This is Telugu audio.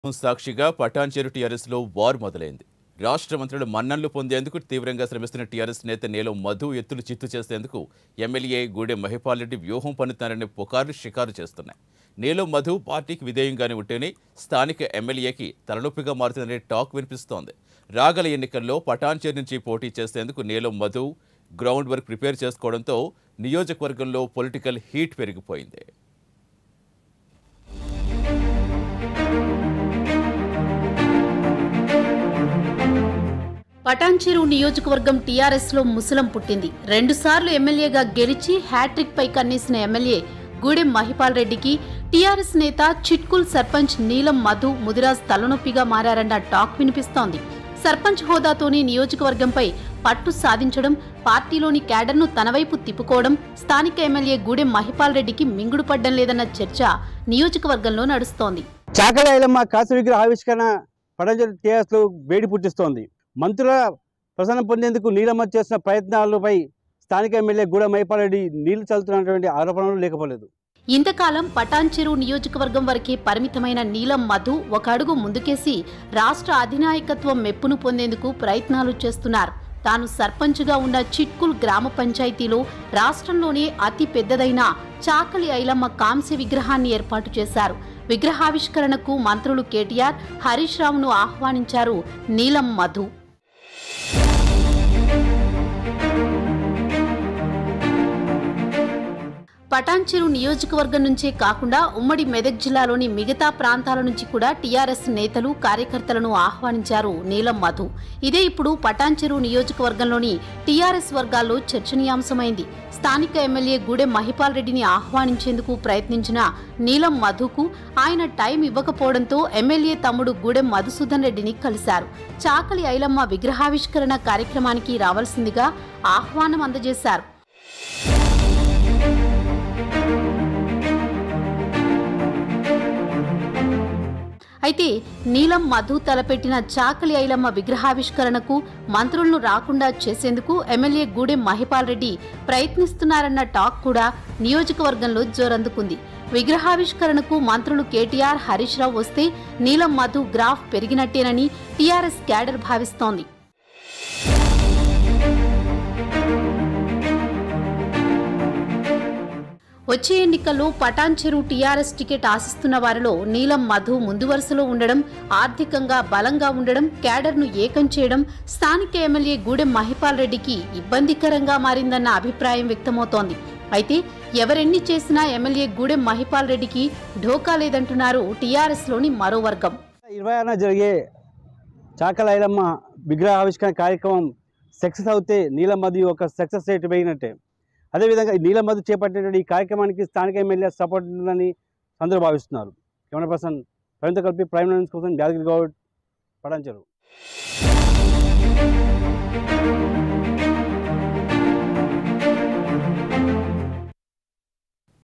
సాక్షిగా పటాన్చెరు టీఆర్ఎస్లో వార్ మొదలైంది రాష్ట్ర మంత్రులు మన్నన్లు పొందేందుకు తీవ్రంగా శ్రమిస్తున్న టీఆర్ఎస్ నేత నేలం మధు ఎత్తులు చిత్తు చేసేందుకు ఎమ్మెల్యే గూడెం మహిపాల్ రెడ్డి వ్యూహం పన్నుతారనే పుకార్లు షికారు చేస్తున్నాయి నేలం మధు పార్టీకి విధేయంగానే ఉంటేనే స్థానిక ఎమ్మెల్యేకి తలనొప్పిగా మారుతుందనే టాక్ వినిపిస్తోంది రాగల ఎన్నికల్లో పటాన్చెరు నుంచి పోటీ చేసేందుకు Neelam Madhu ground work prepare చేసుకోవడంతో నియోజకవర్గంలో పొలిటికల్ హీట్ పెరిగిపోయింది పటాన్చెరు నియోజకవర్గం టీఆర్ఎస్ లో ముసలం పుట్టింది రెండుసార్లు ఎమ్మెల్యేగా గెలిచి హ్యాట్రిక్ పై కన్నేసిన ఎమ్మెల్యే గూడెం మహిపాల్ రెడ్డికి టీఆర్ఎస్ నేత చిట్కుల్ సర్పంచ్ నీలం మధు ముదిరాజ్ తలనొప్పిగా మారారన్న టాక్ వినిపిస్తోంది సర్పంచ్ హోదాతోనే నియోజకవర్గంపై పట్టు సాధించడం పార్టీలోని క్యాడర్ను తన వైపు తిప్పుకోవడం స్థానిక ఎమ్మెల్యే గూడెం మహిపాల్ రెడ్డికి మింగుడు పడ్డం లేదన్న చర్చ నియోజకవర్గంలో నడుస్తోంది చాకలి ఐలమ్మ కాసు విగ్రహ ఆవిష్కరణ పడంజలి టీఆర్ఎస్లో వేడి పుట్టిస్తోంది మంత్రుల ప్రసన్నం పొందేందుకు నీలమ్మ చేస్తున్న ప్రయత్నాలపై స్థానిక ఎమ్మెల్యే గూడ మైపారెడ్డి నీళ్లు చల్లుతున్నటువంటి ఆరోపణలు లేకపోలేదు ఇంతకాలం పటాన్చెరు నియోజకవర్గం వరకే పరిమితమైన నీలం మధు ఒక అడుగు ముందుకేసి రాష్ట్ర అధినాయకత్వం మెప్పును పొందేందుకు ప్రయత్నాలు చేస్తున్నారు తాను సర్పంచ్గా ఉన్న చిట్కుల్ గ్రామ పంచాయతీలో రాష్ట్రంలోనే అతి పెద్దదైన చాకలి ఐలమ్మ కాంస్య విగ్రహాన్ని ఏర్పాటు చేశారు విగ్రహావిష్కరణకు మంత్రులు కేటీఆర్ హరీష్ రావును ఆహ్వానించారు నీలం మధు పటాన్చెరు నియోజకవర్గం నుంచే కాకుండా ఉమ్మడి మెదక్ జిల్లాలోని మిగతా ప్రాంతాల నుంచి కూడా టీఆర్ఎస్ నేతలు కార్యకర్తలను ఆహ్వానించారు నీలం మధు ఇదే ఇప్పుడు పటాన్చెరు నియోజకవర్గంలోని టీఆర్ఎస్ వర్గాల్లో చర్చనీయాంశమైంది స్థానిక ఎమ్మెల్యే గూడెం మహిపాల్ రెడ్డిని ఆహ్వానించేందుకు ప్రయత్నించిన నీలం మధుకు ఆయన టైం ఇవ్వకపోవడంతో ఎమ్మెల్యే తమ్ముడు గూడెం మధుసూదన్ రెడ్డిని కలిశారు చాకలి ఐలమ్మ విగ్రహావిష్కరణ కార్యక్రమానికి రావాల్సిందిగా ఆహ్వానం అందజేశారు అయితే నీలం మధు తలపెట్టిన చాకలి ఐలమ్మ విగ్రహావిష్కరణకు మంత్రులను రాకుండా చేసేందుకు ఎమ్మెల్యే గూడెం మహిపాల్ రెడ్డి ప్రయత్నిస్తున్నారన్న టాక్ కూడా నియోజకవర్గంలో జోరందుకుంది విగ్రహావిష్కరణకు మంత్రులు కేటీఆర్ హరీష్ రావు వస్తే నీలం మధు గ్రాఫ్ పెరిగినట్టేనని టీఆర్ఎస్ క్యాడర్ భావిస్తోంది వచ్చే ఎన్నికల్లో పటాన్చెరు టీఆర్ఎస్ టికెట్ ఆశిస్తున్న వారిలో నీలం మధు ముందు వరుసలో ఉండడం ఆర్థికంగా బలంగా ఉండడం క్యాడర్ను ఏకం చేయడం స్థానిక ఎమ్మెల్యే గూడెం మహిపాల్ రెడ్డికి ఇబ్బందికరంగా మారిందన్న అభిప్రాయం వ్యక్తమవుతోంది అయితే ఎవరెన్ని చేసినా ఎమ్మెల్యే గూడెం మహిపాల్ రెడ్డికి ఢోకా లేదంటున్నారు టీఆర్ఎస్లోని మరో వర్గం ఇరవై ఆరున జరిగే చాకలి ఐలమ్మ విగ్రహ ఆవిష్కరణ కార్యక్రమం సక్సెస్ అవుతే నీలమ్మది ఒక సక్సెస్ రేట్ పెరిగినట్టే అదేవిధంగా ఈ నీలమ్మది చేపట్టినటువంటి ఈ కార్యక్రమానికి స్థానిక ఎమ్మెల్యే సపోర్ట్ ఉందని అందరూ భావిస్తున్నారు కెమెరా పర్సన్ ప్రవీణ్తో కలిపి ప్రైమ్ మినిస్టర్ కోసం యాదగిరి గౌడ్ పడంచరు